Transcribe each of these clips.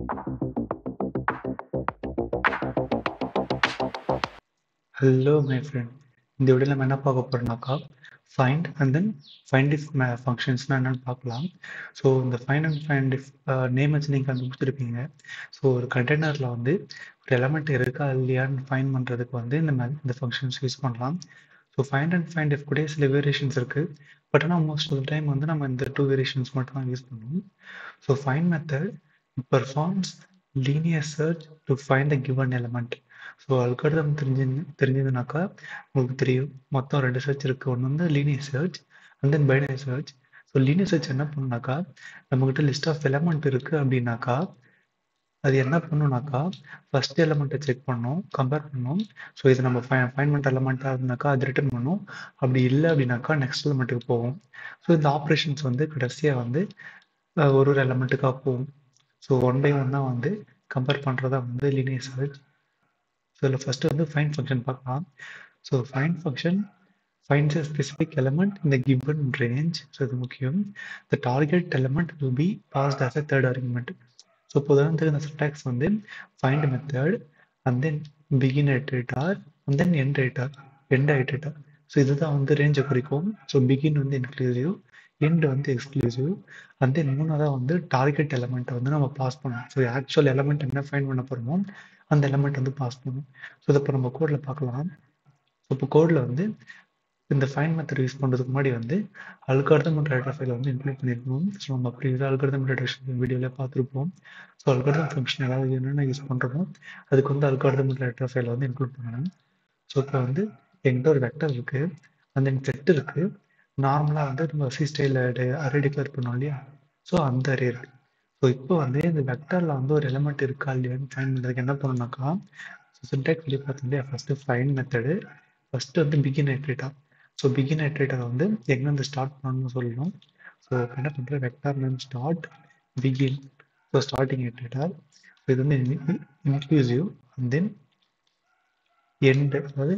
hello my friend இந்த வீடியோவில் நம்ம என்ன பார்க்க போகிறோம்னாக்கா find and then find if ஃபங்க்ஷன்ஸ்னால் என்னென்னு பார்க்கலாம் ஸோ இந்த find and find if name வச்சு நீங்கள் கண்டுபிடிச்சிருப்பீங்க ஸோ ஒரு கண்டெய்னரில் வந்து ஒரு எலமெண்ட் இருக்கா இல்லையான்னு ஃபைண்ட் பண்ணுறதுக்கு வந்து இந்த மாதிரி இந்த ஃபங்க்ஷன்ஸ் யூஸ் பண்ணலாம் so find and find if கூட சில வேரியேஷன்ஸ் இருக்குது பட் ஆனால் மோஸ்ட் ஆஃப் டைம் வந்து நம்ம இந்த டூ வேரியேஷன்ஸ் மட்டும் தான் யூஸ் பண்ணுவோம் so find method performs linear search to find the given element so algorithm தெரிஞ்சு தெரிஞ்சதுனாக்கா உங்களுக்கு தெரியும் மொத்தம் ரெண்டு சர்ச் இருக்குது ஒன்று வந்து linear search and then binary search so linear search என்ன பண்ணுனாக்கா நம்மக்கிட்ட லிஸ்ட் ஆஃப் எலமெண்ட் இருக்குது அப்படின்னாக்கா அது என்ன பண்ணுனாக்கா ஃபர்ஸ்ட் எலமெண்ட்டை செக் பண்ணோம் கம்பேர் பண்ணோம் ஸோ இது நம்ம ஃபை ஃபைன் பண்ணுற எலமெண்ட்டாக இருந்தாக்கா அது ரிட்டர்ன் பண்ணும் அப்படி இல்லை அப்படின்னாக்கா நெக்ஸ்ட் எலமெண்ட்டுக்கு போகும் ஸோ இந்த ஆப்ரேஷன்ஸ் வந்து கடைசியாக வந்து ஒரு ஒரு எலமெண்ட்டுக்காக போகும் ஸோ ஒன் பை ஒன்னாக வந்து கம்பேர் பண்ணுறதா வந்து லீனியர் சர்ச் ஸோ இதில் ஃபஸ்ட்டு வந்து ஃபைன் ஃபங்க்ஷன் பார்க்கலாம் so find function finds a specific element in the given range so இது முக்கியம் the target element will be passed as a third argument so இப்போ உதாரணத்துக்கு இந்த syntax வந்து find method and then begin iterator and then end iterator end iterator so இதுதான் வந்து ரேஞ்சை குறிக்கும் ஸோ பிகின் வந்து இன்க்ளூசிவ் எண்ட் வந்து எக்ஸ்க்ளூசிவ் அண்ட் தென் மூணாவதாக வந்து டார்கெட் எலமெண்ட்டை வந்து நம்ம பாஸ் பண்ணணும் ஸோ ஆக்சுவல் எலமெண்ட் என்ன ஃபைன் பண்ண போகிறோமோ அந்த எலமெண்ட் வந்து பாஸ் பண்ணணும் ஸோ இதை இப்போ நம்ம கோடில் பார்க்கலாம் ஸோ இப்போ கோடில் வந்து இந்த ஃபைன் மெத்தட் யூஸ் பண்ணுறதுக்கு முன்னாடி வந்து அல்கார்தம் டேட்டா ஃபைல் வந்து இன்க்ளூட் பண்ணியிருக்கோம் ஸோ நம்ம அப்படி இது அல்கார்தம் டேட்டா வீடியோவில் பார்த்துருப்போம் ஸோ அல்கார்தம் ஃபங்க்ஷன் ஏதாவது என்னென்ன யூஸ் பண்ணுறோமோ அதுக்கு வந்து அல்கார்தம் டேட்டா ஃபைலை வந்து இன்க்ளூட் பண்ணணும் ஸோ இப்போ வந்து என்கிட்ட ஒரு வெக்டர் இருக்குது அந்த செட் இருக்குது நார்மலாக வந்து நம்ம சி ஸ்டைலில் அரே டிக்ளேர் பண்ணோம் இல்லையா ஸோ அந்த அரே இருக்குது ஸோ இப்போ வந்து இந்த வெக்டரில் வந்து ஒரு எலமெண்ட் இருக்கா இல்லையான்னு ஃபைன் பண்ணுறதுக்கு என்ன பண்ணணும்னாக்கா ஸோ சின்டாக்ஸ் வெளியே பார்த்தோம் இல்லையா ஃபஸ்ட்டு ஃபைன் மெத்தடு ஃபஸ்ட்டு வந்து பிகின் ஐட்ரேட்டா ஸோ பிகின் ஐட்ரேட்டரை வந்து எங்கேருந்து ஸ்டார்ட் பண்ணணும்னு சொல்லணும் ஸோ இப்போ என்ன பண்ணுறேன் vector name start begin so starting iterator so இது வந்து இன்க்ளூசிவ் அண்ட் தென் எண்டு அதாவது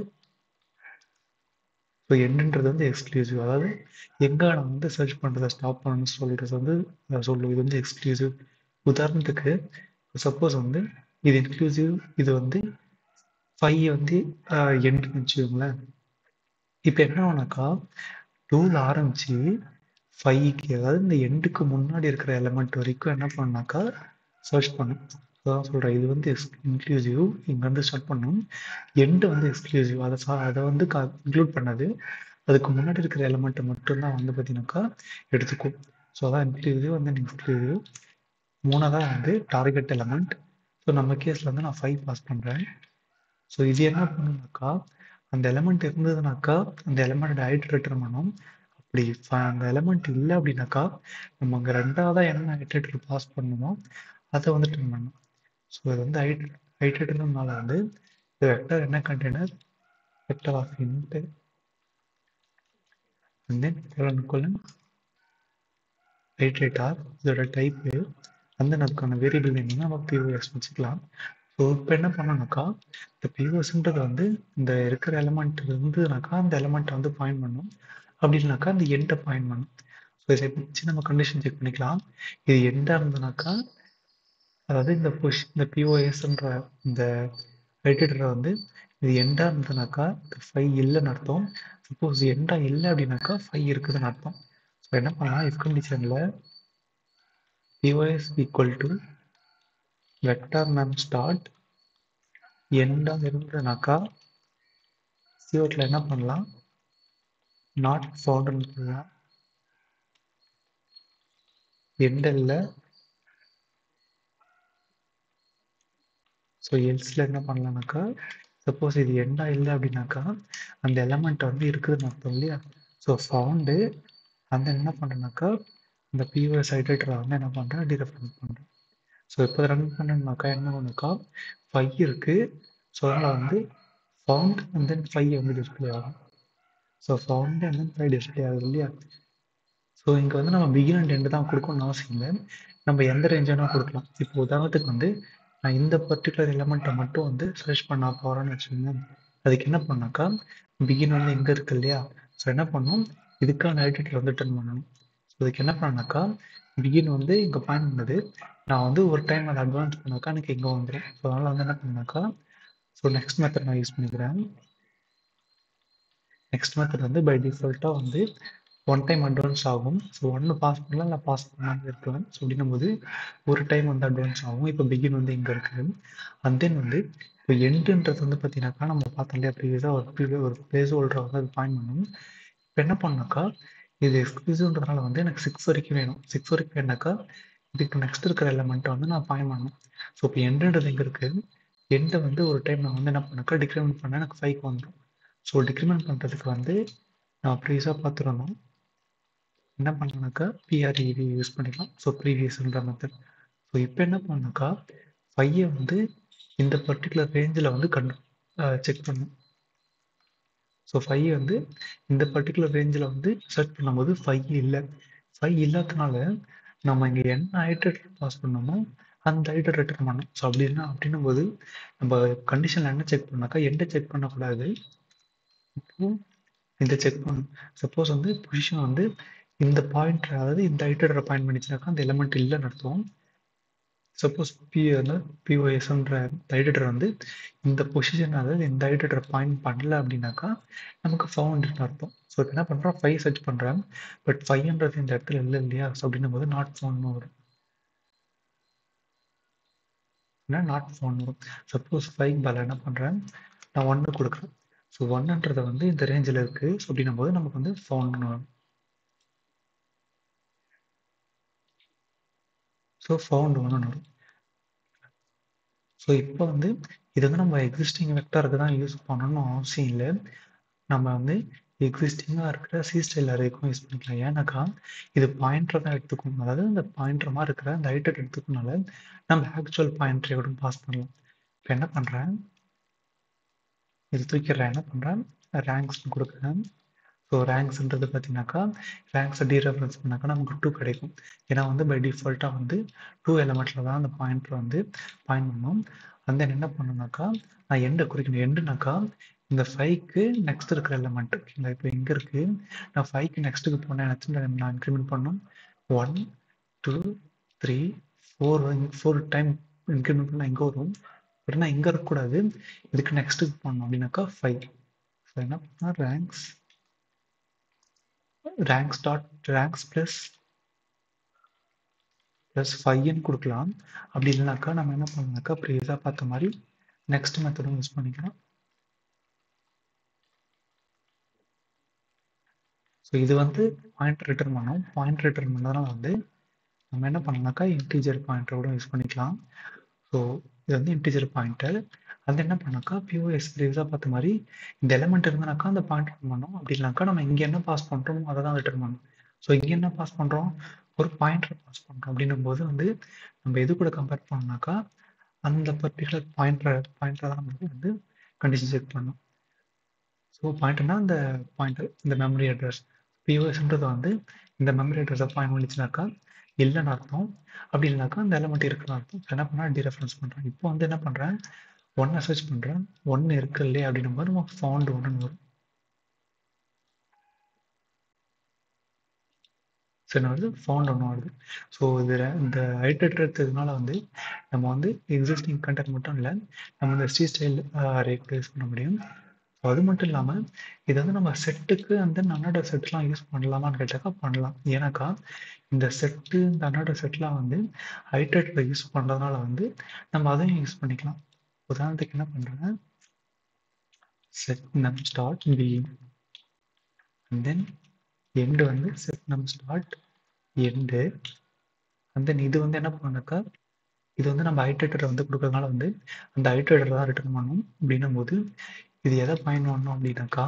ஸோ எண்டுன்றது வந்து எக்ஸ்க்ளூசிவ் அதாவது எங்கே நான் வந்து சர்ச் பண்ணுறதை ஸ்டாப் பண்ணணும்னு சொல்கிறது வந்து சொல்லுவோம் இது வந்து எக்ஸ்க்ளூசிவ் உதாரணத்துக்கு சப்போஸ் வந்து இது இன்க்ளூசிவ் இது வந்து ஃபைவ் வந்து எண்டுன்னு வச்சுக்கோங்களேன் இப்போ என்ன ஆனாக்கா டூல் ஆரம்பிச்சு ஃபைவ்க்கு அதாவது இந்த எண்டுக்கு முன்னாடி இருக்கிற எலமெண்ட் வரைக்கும் என்ன பண்ணாக்கா சர்ச் பண்ணும் அதான் சொல்கிறேன் இது வந்து எக்ஸ் இன்க்ளூசிவ் இங்கே வந்து ஸ்டார்ட் பண்ணும் எண்டு வந்து எக்ஸ்க்ளூசிவ் அதை சா அதை வந்து க இன்க்ளூட் பண்ணது அதுக்கு முன்னாடி இருக்கிற எலமெண்ட்டை மட்டும்தான் வந்து பார்த்தீங்கன்னாக்கா எடுத்துக்கும் ஸோ அதான் இன்க்ளூசிவ் வந்து எக்ஸ்க்ளூசிவ் மூணாவது வந்து டார்கெட் எலமெண்ட் ஸோ நம்ம கேஸில் வந்து நான் ஃபைவ் பாஸ் பண்ணுறேன் ஸோ இது என்ன பண்ணுனாக்கா அந்த எலமெண்ட் இருந்ததுனாக்கா அந்த எலமெண்ட் ஹைட் ரிட்டர்ன் பண்ணும் அப்படி அந்த எலமெண்ட் இல்லை அப்படின்னாக்கா நம்ம அங்கே ரெண்டாவதாக என்ன ஹைட்ரேட்டர் பாஸ் பண்ணணுமோ அதை வந்து ரிட்டர்ன் பண்ணணும் ஸோ இது வந்து ஹைட் ஹைட்ரேட்டர்னால வந்து இந்த வெக்டர் என்ன container vector of int and then colon colon iterator இதோட டைப்பு அந்த அதுக்கான வேரியபிள் என்னன்னா நம்ம பிஓஎஸ் வச்சுக்கலாம் ஸோ இப்போ என்ன பண்ணணும்னாக்கா இந்த பிஓஎஸ்ன்றது வந்து இந்த இருக்கிற எலமெண்ட் இருந்ததுனாக்கா அந்த எலமெண்ட்டை வந்து பாயிண்ட் பண்ணும் அப்படின்னாக்கா அந்த எண்டை பாயிண்ட் பண்ணும் ஸோ இதை வச்சு நம்ம கண்டிஷன் செக் பண்ணிக்கலாம் இது எண்டாக இருந்ததுனாக்கா அதாவது இந்த புஷ் இந்த பிஓஎஸ்ன்ற இந்த ஹைட்ரேட்டரை வந்து இது எண்டாக இருந்ததுனாக்கா ஃபைவ் இல்லைன்னு அர்த்தம் சப்போஸ் எண்டாக இல்லை அப்படின்னாக்கா ஃபைவ் இருக்குதுன்னு அர்த்தம் ஸோ என்ன பண்ணலாம் இஃப் கண்டிஷனில் P O S equal to vector name start எண்டாக இருந்ததுனாக்கா சிஓட்டில் என்ன பண்ணலாம் நாட் ஃபவுண்டுன்னு சொல்லலாம் எண்டில் ஸோ எல்ஸில் என்ன பண்ணலாம்னாக்கா சப்போஸ் இது எண்டா இல்லை அப்படின்னாக்கா அந்த எலமெண்ட் வந்து இருக்குதுன்னு அர்த்தம் இல்லையா ஸோ ஃபவுண்டு அந்த என்ன பண்ணுறேன்னாக்கா இந்த பிஓஎஸ் ஹைட்ரேட்டரை வந்து என்ன பண்ணுறேன் டிரெஃபரன்ஸ் பண்ணுறேன் ஸோ இப்போ ரன் பண்ணணுனாக்கா என்ன பண்ணுக்கா ஃபைவ் இருக்குது ஸோ அதனால் வந்து ஃபவுண்ட் அண்ட் தென் ஃபைவ் வந்து டிஸ்பிளே ஆகும் so found and then five display ஆகுது இல்லையா ஸோ இங்கே வந்து நம்ம பிகின் அண்ட் எண்டு தான் கொடுக்கணும்னு அவசியம் இல்லை நம்ம எந்த ரேஞ்சானா கொடுக்கலாம் இப்போ உதாரணத்துக்கு வந்து நான் இந்த பர்டிகுலர் எலமெண்ட்டை மட்டும் வந்து சர்ச் பண்ண போகிறேன்னு வச்சுக்கோங்க அதுக்கு என்ன பண்ணாக்கா பிகின் வந்து எங்கே இருக்கு இல்லையா ஸோ என்ன பண்ணும் இதுக்கான ஐடென்டிட்டி வந்து ரிட்டர்ன் பண்ணணும் ஸோ இதுக்கு என்ன பண்ணாக்கா பிகின் வந்து இங்கே பாயிண்ட் பண்ணது நான் வந்து ஒரு டைம் அதை அட்வான்ஸ் பண்ணாக்கா எனக்கு இங்கே வந்துடும் ஸோ அதனால் வந்து என்ன பண்ணாக்கா ஸோ நெக்ஸ்ட் மெத்தட் நான் யூஸ் பண்ணிக்கிறேன் நெக்ஸ்ட் மெத்தட் வந்து பை டிஃபால்ட்டாக வந்து ஒன் டைம் அட்வான்ஸ் ஆகும் ஸோ ஒன்று பாஸ் பண்ணலாம் இல்லை பாஸ் பண்ணாமல் இருக்கலாம் ஸோ அப்படின்னும் போது ஒரு டைம் வந்து அட்வான்ஸ் ஆகும் இப்போ பிகின் வந்து இங்கே இருக்குது அண்ட் தென் வந்து இப்போ எண்டுன்றது வந்து பார்த்தீங்கன்னாக்கா நம்ம பார்த்தோம் இல்லையா ப்ரீவியஸாக ஒரு ப்ரீவியஸ் ஒரு பிளேஸ் ஹோல்டரை வந்து அது பாயிண்ட் பண்ணும் இப்போ என்ன பண்ணாக்கா இது எக்ஸ்க்ளூசிவ்ன்றதுனால வந்து எனக்கு சிக்ஸ் வரைக்கும் வேணும் சிக்ஸ் வரைக்கும் வேணாக்கா இதுக்கு நெக்ஸ்ட் இருக்கிற எலமெண்ட்டை வந்து நான் பாயிண்ட் பண்ணணும் ஸோ இப்போ எண்டுன்றது எங்கே இருக்குது எண்டை வந்து ஒரு டைம் நான் வந்து என்ன பண்ணாக்கா டிக்ரிமெண்ட் பண்ணால் எனக்கு ஃபைவ் வந்துடும் ஸோ டிக்ரிமெண்ட் பண்ணுறதுக்கு வந்து நான் ப்ரீஸாக பார்த்துருந்தோம் என்ன பண்ணலாம்னாக்கா பிஆர்இவி யூஸ் பண்ணிக்கலாம் ஸோ ப்ரீவியஸ்ன்ற மெத்தட் ஸோ இப்போ என்ன பண்ணாக்கா ஃபையை வந்து இந்த பர்டிகுலர் ரேஞ்சில் வந்து கண்டு செக் பண்ணும் ஸோ ஃபைவ் வந்து இந்த பர்டிகுலர் ரேஞ்சில் வந்து சர்ச் பண்ணும்போது ஃபைவ் இல்லை ஃபைவ் இல்லாதனால நம்ம இங்கே என்ன ஐட்டர் பாஸ் பண்ணோமோ அந்த ஐட்டர் ரிட்டர்ன் பண்ணோம் ஸோ அப்படின்னா அப்படின்னும் போது நம்ம கண்டிஷனில் என்ன செக் பண்ணாக்கா எந்த செக் பண்ணக்கூடாது இப்போ இந்த செக் பண்ணணும் சப்போஸ் வந்து பொசிஷன் வந்து இந்த பாயிண்ட் அதாவது இந்த ஐட்டரை பாயிண்ட் பண்ணிச்சுனாக்கா அந்த எலமெண்ட் இல்லைன்னு அர்த்தம் சப்போஸ் பி வந்து பிஓஎஸ்ன்ற ஐட்டர் வந்து இந்த பொசிஷன் அதாவது இந்த ஐட்டரை பாயிண்ட் பண்ணல அப்படின்னாக்கா நமக்கு ஃபவுண்டுன்னு அர்த்தம் ஸோ இப்போ என்ன பண்ணுறோம் ஃபைவ் சர்ச் பண்ணுறேன் பட் ஃபைவ்ன்றது இந்த இடத்துல இல்லை இல்லையா ஸோ அப்படின்னும் போது நாட் ஃபவுண்ட்னு வரும் நாட் ஃபவுண்ட் வரும் சப்போஸ் ஃபைவ் பால் என்ன பண்ணுறேன் நான் ஒன்று கொடுக்குறேன் ஸோ ஒன்னுன்றதை வந்து இந்த ரேஞ்சில் இருக்குது ஸோ அப்படின்னும் போது நமக்கு வந்து ஃபவுண்ட்னு வரும் ஸோ ஃபவுண்ட் ஒன்று வரும் ஸோ இப்போ வந்து இது வந்து நம்ம எக்ஸிஸ்டிங் வெக்டருக்கு தான் யூஸ் பண்ணணும்னு அவசியம் இல்லை நம்ம வந்து எக்ஸிஸ்டிங்காக இருக்கிற சி ஸ்டைல் அரேக்கும் யூஸ் பண்ணிக்கலாம் ஏன்னாக்கா இது பாயிண்டர் தான் எடுத்துக்கணும் அதாவது இந்த பாயிண்டர் மாதிரி இருக்கிற இந்த ஐட்டர் எடுத்துக்கனால நம்ம ஆக்சுவல் பாயிண்டரை கூட பாஸ் பண்ணலாம் இப்போ என்ன பண்ணுறேன் இது தூக்கிடுறேன் என்ன பண்ணுறேன் ரேங்க்ஸ்னு கொடுக்குறேன் ஸோ ரேங்க்ஸ்ன்றது பார்த்தீங்கன்னாக்கா ரேங்க்ஸை டீரெஃபரன்ஸ் பண்ணாக்கா நமக்கு டூ கிடைக்கும் ஏன்னா வந்து பை டிஃபால்ட்டாக வந்து டூ எலமெண்ட்டில் தான் அந்த பாயிண்டர் வந்து பாயிண்ட் பண்ணணும் அந்த என்ன பண்ணணும்னாக்கா நான் எண்டை குறிக்கணும் எண்டுனாக்கா இந்த ஃபைவ்க்கு நெக்ஸ்ட் இருக்கிற எலமெண்ட் ஓகேங்களா இப்போ எங்கே இருக்குது நான் ஃபைவ்க்கு நெக்ஸ்ட்டுக்கு போனேன் நான் இன்க்ரிமெண்ட் பண்ணணும் one two three four four time increment பண்ணால் எங்கே வரும் அப்படின்னா இங்கே இருக்கக்கூடாது இதுக்கு நெக்ஸ்ட்டுக்கு போகணும் அப்படின்னாக்கா ஃபைவ் ஸோ என்ன பண்ணால் ranks ranks dot ranks plus plus ஃபைவ்னு கொடுக்கலாம் அப்படி இல்லைனாக்கா நம்ம என்ன பண்ணலாம்னாக்கா ப்ரீஸாக பார்த்த மாதிரி நெக்ஸ்ட் மெத்தடும் யூஸ் பண்ணிக்கலாம் ஸோ இது வந்து பாயிண்ட் ரிட்டர்ன் பண்ணோம் பாயிண்ட் ரிட்டர்ன் பண்ணதுனால வந்து நம்ம என்ன பண்ணலாம்னாக்கா இன்டீஜர் பாயிண்டரோட யூஸ் பண்ணிக்கலாம் ஸோ இது வந்து இன்டீஜர் பாயிண்டர் அது என்ன பண்ணாக்கா பிஓஎஸ் ப்ரீஸாக பார்த்த மாதிரி இந்த எலமெண்ட் இருந்தானாக்கா அந்த பாயிண்ட் ரிட்டர்ன் பண்ணோம் அப்படி இல்லைனாக்கா நம்ம இங்கே என்ன பாஸ் பண்ணுறோமோ அதை தான் ரிட்டர்ன் பண்ணணும் ஸோ இங்கே என்ன பாஸ் பண்ணுறோம் ஒரு பாயிண்டர் பாஸ் பண்ணுறோம் அப்படின்னும் போது வந்து நம்ம எது கூட கம்பேர் பண்ணோம்னாக்கா அந்த பர்டிகுலர் பாயிண்டர் பாயிண்டர் தான் நமக்கு வந்து கண்டிஷன் செக் பண்ணும் ஸோ பாயிண்ட்னா இந்த பாயிண்டர் இந்த மெமரி அட்ரஸ் பிஓஎஸ்ன்றது வந்து இந்த மெமரி அட்ரஸை பாயிண்ட் பண்ணிச்சுனாக்கா இல்லைன்னு அர்த்தம் அப்படி இல்லைனாக்கா அந்த எலமெண்ட் இருக்குன்னு அர்த்தம் என்ன பண்ணால் டிரெஃபரன்ஸ் பண்ணுறேன் இப்போ வந்து என்ன பண்ணுறேன் ஒன்னை சர்ச் பண்ணுறேன் ஒன்று இருக்கு இல்லையா அப்படின்னும் போது நமக்கு ஃபவுண்ட் ஒன்றுன்னு வரும் சரி வருது ஃபவுண்ட் ஒன்று வருது ஸோ இதில் இந்த ஐட்டர் எடுத்ததுனால வந்து நம்ம வந்து எக்ஸிஸ்டிங் கண்டென்ட் மட்டும் இல்லை நம்ம இந்த ஸ்ரீ ஸ்டைல் அரே கூட யூஸ் பண்ண முடியும் ஸோ அது மட்டும் இல்லாமல் இது வந்து நம்ம செட்டுக்கு அந்த அன்னோட செட்லாம் யூஸ் பண்ணலாமான்னு கேட்டாக்கா பண்ணலாம் ஏன்னாக்கா இந்த செட்டு இந்த அன்னோட செட்லாம் வந்து ஐட்டரில் யூஸ் பண்ணுறதுனால வந்து நம்ம அதையும் யூஸ் பண்ணிக்கலாம் உதாரணத்துக்கு என்ன பண்ணுறேன் set num start B and then end வந்து set num start end and then இது வந்து என்ன பண்ணாக்கா இது வந்து நம்ம ஐட்டேட்டரை வந்து கொடுக்கறதுனால வந்து அந்த ஐட்டேட்டர் தான் ரிட்டர்ன் பண்ணணும் அப்படின்னும் போது இது எதை பயன் பண்ணணும் அப்படின்னாக்கா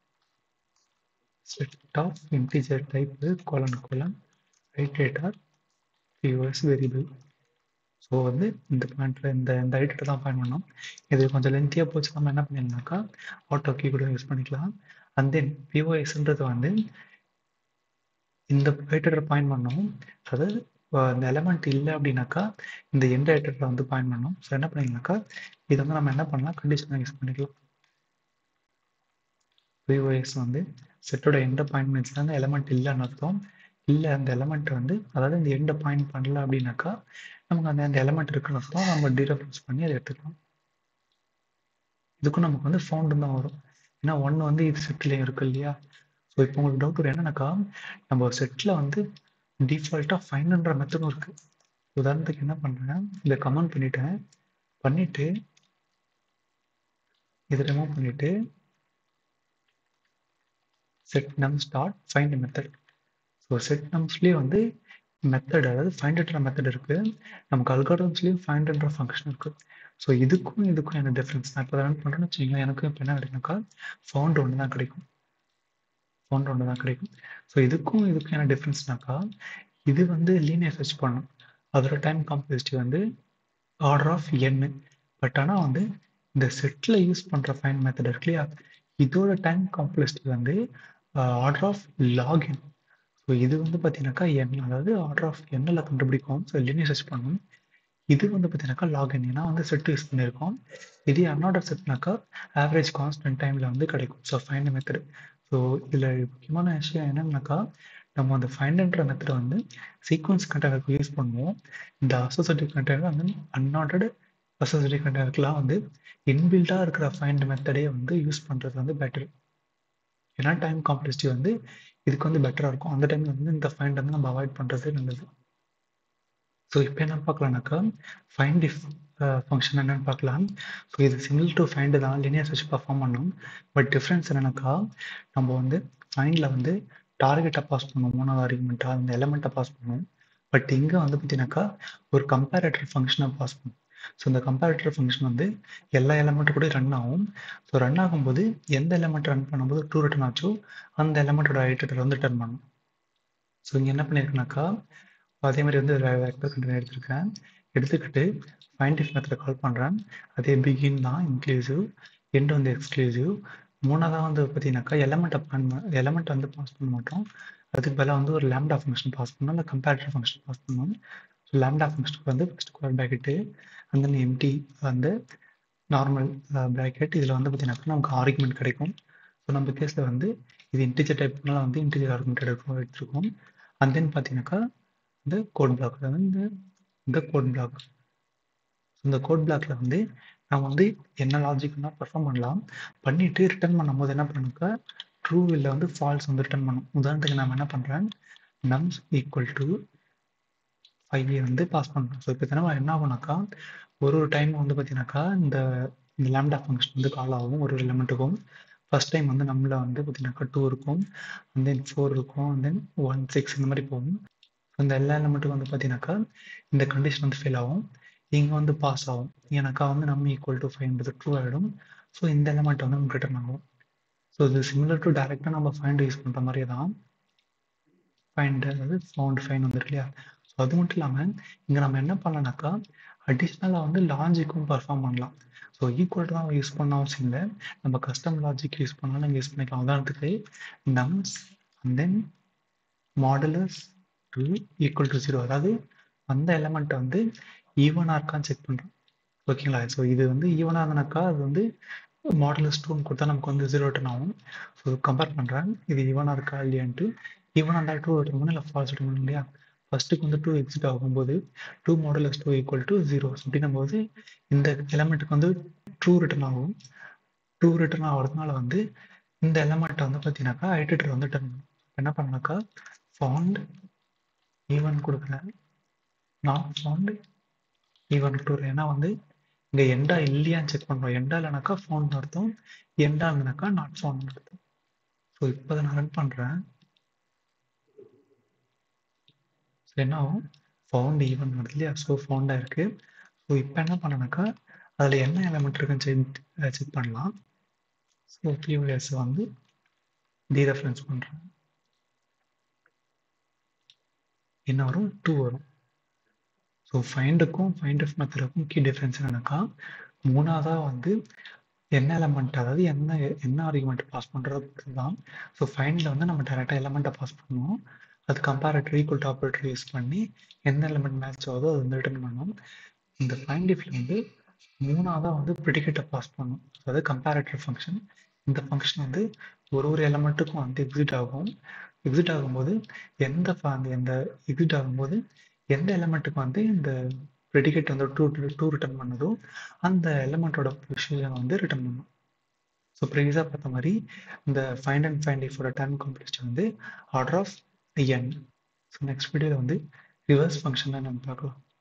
set of integer type colon colon iterator P O S variable so வந்து இந்த பாயிண்ட்ல இந்த இந்த ஐட்டத்தை தான் பயன் பண்ணோம் இது கொஞ்சம் லென்த்தியாக போச்சு நம்ம என்ன பண்ணிடலாம்னாக்கா ஆட்டோ கீ கூட யூஸ் பண்ணிக்கலாம் அண்ட் தென் பிஓஎஸ்ன்றது வந்து இந்த ஐட்டரை பாயிண்ட் பண்ணோம் அதாவது இந்த எலமெண்ட் இல்லை அப்படின்னாக்கா இந்த எந்த ஐட்டரை வந்து பாயிண்ட் பண்ணோம் ஸோ என்ன பண்ணிங்கனாக்கா இது வந்து நம்ம என்ன பண்ணலாம் கண்டிஷனாக யூஸ் பண்ணிக்கலாம் பிஓஎஸ் வந்து செட்டோட எந்த பாயிண்ட் பண்ணிச்சுன்னா எலமெண்ட் இல்லைன்னு அர்த்தம் இல்ல அந்த எலமெண்ட் வந்து அதாவது இந்த எண்ட பாயிண்ட் பண்ணல அப்படின்னாக்கா நமக்கு அந்த அந்த எலமெண்ட் இருக்கிறப்போ நம்ம டீரெஃபரன்ஸ் பண்ணி அதை எடுத்துக்கலாம் இதுக்கும் நமக்கு வந்து ஃபவுண்டு தான் வரும் ஏன்னா ஒன்று வந்து இது செட்லேயும் இருக்கு இல்லையா ஸோ இப்போ உங்களுக்கு டவுட் வரும் என்னன்னாக்கா நம்ம செட்டில் வந்து டிஃபால்ட்டாக ஃபைன்ன்ற மெத்தடும் இருக்கு உதாரணத்துக்கு என்ன பண்ணுறேன் இதை கமெண்ட் பண்ணிட்டேன் பண்ணிட்டு இதை ரிமூவ் பண்ணிட்டு set nums dot find method so set நம்ஸ்லேயே வந்து மெத்தட் அதாவது ஃபைண்ட்ன்ற மெத்தட் இருக்கு நமக்கு அல்காரிதம்ஸ்லேயும் ஃபைண்ட்ன்ற ஃபங்க்ஷன் இருக்கு ஸோ இதுக்கும் இதுக்கும் என்ன டிஃப்ரென்ஸ் நான் இப்போ ரன் பண்ணுறேன்னு வச்சுக்கோங்களேன் எனக்கும் இப்போ என்ன கிடைக்கும்னாக்கா ஃபவுண்ட் ஒன்று தான் கிடைக்கும் ஃபவுண்ட் ஒன்று தான் கிடைக்கும் ஸோ இதுக்கும் இதுக்கும் என்ன டிஃப்ரென்ஸ்னாக்கா இது வந்து லீனியர் சர்ச் பண்ணும் அதோட டைம் காம்ப்ளெக்சிட்டி வந்து ஆர்டர் ஆஃப் என்னு பட் ஆனால் வந்து இந்த செட்டில் யூஸ் பண்ணுற ஃபைன் மெத்தட் இருக்கு இல்லையா இதோட டைம் காம்ப்ளெக்சிட்டி வந்து ஆர்டர் ஆஃப் லாகின் ஸோ இது வந்து பார்த்தீங்கன்னாக்கா என் அதாவது ஆர்டர் ஆஃப் எண்ணில் கண்டுபிடிக்கும் ஸோ லீனியர் சர்ச் பண்ணும் இது வந்து பார்த்தீங்கன்னாக்கா லாகின் ஏன்னா வந்து செட் யூஸ் பண்ணியிருக்கோம் இது அன்ஆர்டர் செட்னாக்கா ஆவரேஜ் கான்ஸ்டன்ட் டைமில் வந்து கிடைக்கும் ஸோ ஃபைண்ட் மெத்தட் ஸோ இதில் முக்கியமான விஷயம் என்னன்னாக்கா நம்ம அந்த ஃபைண்ட்ன்ற மெத்தட் வந்து சீக்வன்ஸ் கண்டெய்னருக்கு யூஸ் பண்ணுவோம் இந்த அசோசியேட்டிவ் கண்டெய்னர் வந்து அன்ஆர்டர்டு அசோசியேட்டிவ் கண்டெய்னருக்குலாம் வந்து இன்பில்டாக இருக்கிற ஃபைண்ட் மெத்தடே வந்து யூஸ் பண்ணுறது வந்து பெட்டர் ஏன்னா டைம் காம்ப்ளெக்சிட்டி வந்து இதுக்கு வந்து பெட்டராக இருக்கும் அந்த டைமில் வந்து இந்த ஃபைண்ட் வந்து நம்ம அவாய்ட் பண்ணுறது நல்லது ஸோ இப்போ என்ன பார்க்கலாம்னாக்கா ஃபைண்ட் இஃப் ஃபங்க்ஷன் என்னன்னு பார்க்கலாம் ஸோ இது சிங்கிள் டு ஃபைண்டு தான் லினியர் சர்ச் பர்ஃபார்ம் பண்ணும் பட் டிஃப்ரென்ஸ் என்னன்னாக்கா நம்ம வந்து ஃபைண்டில் வந்து டார்கெட்டை பாஸ் பண்ணுவோம் மூணாவது ஆர்குமெண்ட்டாக அந்த எலமெண்ட்டை பாஸ் பண்ணுவோம் பட் இங்கே வந்து பார்த்தீங்கன்னாக்கா ஒரு கம்பேரேட்டர் ஃபங்க்ஷனை பாஸ் பண்ணும் ஸோ இந்த கம்பேரேட்டர் ஃபங்க்ஷன் வந்து எல்லா எலமெண்ட்டு கூட ரன் ஆகும் ஸோ ரன் ஆகும்போது எந்த எலமெண்ட் ரன் பண்ணும்போது ட்ரூ ரிட்டர்ன் ஆச்சோ அந்த எலமெண்ட்டோட ஐட்டத்தில் வந்து ரிட்டர்ன் பண்ணும் ஸோ இங்கே என்ன பண்ணியிருக்குனாக்கா அதே மாதிரி வந்து வெக்டர் கண்டெய்னர் எடுத்திருக்கேன் எடுத்துக்கிட்டு ஃபைண்ட் இஃப் மெத்தடை கால் பண்ணுறேன் அதே பிகின் தான் இன்க்ளூசிவ் எண்ட் வந்து எக்ஸ்க்ளூசிவ் மூணாவதாக வந்து பார்த்தீங்கன்னாக்கா எலமெண்ட்டை பான் எலமெண்ட் வந்து பாஸ் பண்ண மாட்டோம் அதுக்கு பதிலாக வந்து ஒரு லேம்டா ஃபங்க்ஷன் பாஸ் பண்ணணும் இல்லை கம்பேரிட்டர் ஃபங்க்ஷன் பாஸ் பண்ணணும் ஸோ லேம்டா ஃபங்க்ஷனுக்கு வந்து ஃபஸ்ட் ஸ்கொயர் ப்ராக்கெட்டு அந்த எம்டி வந்து நார்மல் ப்ராக்கெட் இதில் வந்து பார்த்தீங்கன்னாக்கா நமக்கு ஆர்குமெண்ட் கிடைக்கும் ஸோ நம்ம கேஸில் வந்து இது இன்டிஜர் டைப்னால வந்து இன்டிஜர் ஆர்குமெண்ட் எடுக்கும் எடுத்துருக்கோம் அண்ட் தென் பார்த்தீங்கன்னாக்கா இந்த கோட் பிளாக் அதாவது இந்த இந்த கோட் பிளாக் இந்த கோட் பிளாக்ல வந்து நம்ம வந்து என்ன லாஜிக்னா பெர்ஃபார்ம் பண்ணலாம் பண்ணிட்டு ரிட்டர்ன் பண்ணும்போது என்ன பண்ணுக்கா ட்ரூ இல்லை வந்து ஃபால்ஸ் வந்து ரிட்டர்ன் பண்ணும் உதாரணத்துக்கு நம்ம என்ன பண்ணுறேன் நம்ஸ் ஈக்குவல் டு ஃபைவ் வந்து பாஸ் பண்ணுறோம் ஸோ இப்போ தினமும் என்ன ஆகும்னாக்கா ஒரு ஒரு டைம் வந்து பார்த்தீங்கன்னாக்கா இந்த இந்த லேம்டா ஃபங்க்ஷன் வந்து கால் ஆகும் ஒரு ஒரு எலமெண்ட்டுக்கும் ஃபர்ஸ்ட் டைம் வந்து நம்மள வந்து பார்த்தீங்கன்னாக்கா டூ இருக்கும் அண்ட் தென் ஃபோர் இருக்கும் அண்ட் தென் ஒன் சிக்ஸ் இந்த மாதிரி போகும் இந்த எல்லா எலமெண்ட்டுக்கும் வந்து பார்த்தீங்கன்னாக்கா இந்த கண்டிஷன் வந்து ஃபெயில் ஆகும் இங்கே வந்து பாஸ் ஆகும் ஏன்னாக்கா வந்து நம்ம ஈக்குவல் டு ஃபைவ்ன்றது ட்ரூ ஆகிடும் ஸோ இந்த எலமெண்ட் வந்து நமக்கு ரிட்டர்ன் ஆகும் ஸோ இது சிமிலர் டு டேரெக்டாக நம்ம ஃபைண்ட் யூஸ் பண்ணுற மாதிரியே தான் ஃபைண்ட் அதாவது ஃபவுண்ட் ஃபைன் வந்துருக்கு இல்லையா ஸோ அது மட்டும் இல்லாமல் இங்கே நம்ம என்ன பண்ணலாம்னாக்கா அடிஷ்னலாக வந்து லாஜிக்கும் பர்ஃபார்ம் பண்ணலாம் ஸோ ஈக்குவல் டு தான் யூஸ் பண்ண அவசியம் இல்லை நம்ம கஸ்டம் லாஜிக் யூஸ் பண்ணாலும் நம்ம யூஸ் பண்ணிக்கலாம் உதாரணத்துக்கு nums and then modulus two equal to zero அதாவது அந்த எலமெண்ட்டை வந்து ஈவனாக இருக்கான்னு செக் பண்ணுறோம் ஓகேங்களா ஸோ இது வந்து ஈவனாக இருந்தானாக்கா அது வந்து மாடலஸ் டூன்னு கொடுத்தா நமக்கு வந்து ஜீரோ ரிட்டர்ன் ஆகும் ஸோ கம்பேர் பண்ணுறேன் இது ஈவனாக இருக்கா இல்லையான்ட்டு ஈவனாக இருந்தால் டூ ரிட்டர்ன் பண்ணணும் இல்லை ஃபால்ஸ் ரிட்டர்ன் பண்ணணும் இல்லையா ஃபர்ஸ்ட்டுக்கு வந்து டூ எக்ஸிட் ஆகும்போது two modulus two equal to zero அப்படின்னும் போது இந்த எலமெண்ட்டுக்கு வந்து ட்ரூ ரிட்டர்ன் ஆகும் ட்ரூ ரிட்டர்ன் ஆகிறதுனால வந்து இந்த எலமெண்ட்டை வந்து பார்த்தீங்கன்னாக்கா ஐட்டர் வந்து ரிட்டர்ன் பண்ணும் என்ன பண்ணாக்கா ஃபவுண்ட் ஈவன் கொடுக்குறேன் நாட் ஃபவுண்ட் ஈவன் டூ ஏன்னா வந்து இங்கே எண்டா இல்லையான்னு செக் பண்ணுறோம் எண்டா இல்லைனாக்கா ஃபோன் அர்த்தம் எண்டா இல்லைனாக்கா நாட் ஃபோன் அர்த்தம் ஸோ இப்போ நான் ரன் பண்ணுறேன் ஸோ என்ன ஆகும் ஃபவுண்ட் ஈவன் வருது இல்லையா ஸோ ஃபவுண்டாக இருக்குது ஸோ இப்போ என்ன பண்ணனாக்கா அதில் என்ன எலமெண்ட் இருக்குன்னு செக் செக் பண்ணலாம் ஸோ பியூஎஸ் வந்து டீரெஃபரன்ஸ் பண்ணுறேன் என்ன வரும் டூ வரும் ஸோ ஃபைண்டுக்கும் ஃபைண்ட் ஆஃப் மெத்தடுக்கும் கீ டிஃப்ரென்ஸ் என்னன்னாக்கா மூணாவதாக வந்து என்ன எலமெண்ட் அதாவது என்ன என்ன ஆர்குமெண்ட் பாஸ் பண்ணுறது தான் ஸோ ஃபைண்டில் வந்து நம்ம டேரெக்டாக எலமெண்ட்டை பாஸ் பண்ணுவோம் அது கம்பேரேட்டர் ஈக்குவல் ஆப்ரேட்டர் யூஸ் பண்ணி எந்த எலமெண்ட் மேட்ச் ஆகுதோ அது வந்து ரிட்டர்ன் பண்ணும் இந்த ஃபைண்ட் இஃப்ல வந்து மூணாவதாக வந்து ப்ரிடிகேட்டை பாஸ் பண்ணும் அதாவது கம்பேரேட்டர் ஃபங்க்ஷன் இந்த ஃபங்க்ஷன் வந்து ஒரு ஒரு எலமெண்ட்டுக்கும் வந்து எக்ஸிட் ஆகும் எக்ஸிட் ஆகும்போது எந்த fa- அந்த எந்த எக்ஸிட் ஆகும்போது எந்த எலமெண்ட்டுக்கு வந்து இந்த ப்ரெடிகேட் வந்து டூ டூ ரிட்டர்ன் பண்ணுதோ அந்த எலமெண்ட்டோட பொசிஷன் வந்து ரிட்டர்ன் பண்ணும் ஸோ ப்ரீவியஸாக பார்த்த மாதிரி இந்த ஃபைண்ட் அண்ட் ஃபைண்ட் இஃபோட டர்ம் காம்ப்ளெக்சிட்டி வந்து order of N so next வீடியோவில் வந்து ரிவர்ஸ் ஃபங்க்ஷனை நம்ம பார்க்கலாம்